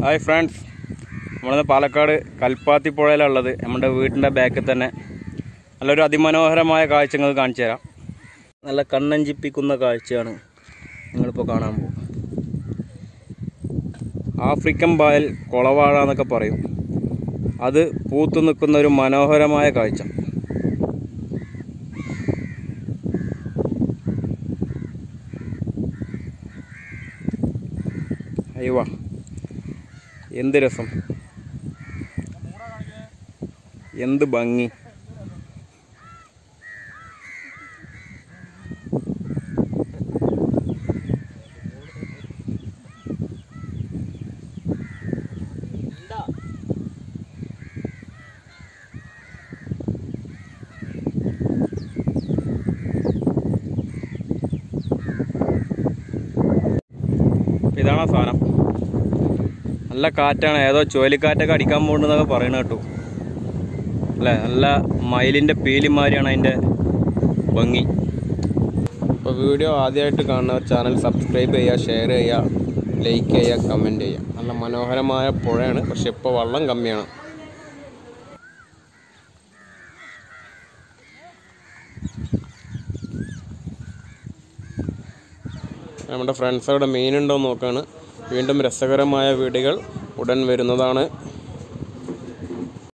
hi friends നമ്മളിന്ന് പാലക്കാട് കൽപ്പാത്തി പുഴയിലുള്ളത് നമ്മുടെ വീടിൻ്റെ ബാക്കിൽ തന്നെ നല്ലൊരു അതിമനോഹരമായ കാഴ്ച നിങ്ങൾക്ക് കാണിച്ചു തരാം നല്ല കണ്ണഞ്ചിപ്പിക്കുന്ന കാഴ്ചയാണ് നിങ്ങളിപ്പോൾ കാണാൻ പോകും ആഫ്രിക്കൻ പായൽ കുളവാഴ എന്നൊക്കെ പറയും അത് പൂത്തു നിൽക്കുന്ന ഒരു മനോഹരമായ കാഴ്ച അയ്യവാ എന്ത് രസം എന്ത് ഭംഗി ഇപ്പൊ ഇതാണ് ആ സാധനം നല്ല കാറ്റാണ് ഏതോ ചുഴലിക്കാറ്റൊക്കെ അടിക്കാൻ പോകുന്നതൊക്കെ പറയണ കേട്ടു അല്ലേ നല്ല മയിലിൻ്റെ പീലിമാരിയാണ് അതിൻ്റെ ഭംഗി അപ്പോൾ വീഡിയോ ആദ്യമായിട്ട് കാണുന്നവർ ചാനൽ സബ്സ്ക്രൈബ് ചെയ്യുക ഷെയർ ചെയ്യുക ലൈക്ക് ചെയ്യുക കമൻറ്റ് ചെയ്യുക നല്ല മനോഹരമായ പുഴയാണ് പക്ഷെ ഇപ്പോൾ വെള്ളം കമ്മിയാണ് നമ്മുടെ ഫ്രണ്ട്സ് അവിടെ മീനുണ്ടോ എന്ന് നോക്കാണ് വീണ്ടും രസകരമായ വീഡിയോകൾ ഉടൻ വരുന്നതാണ്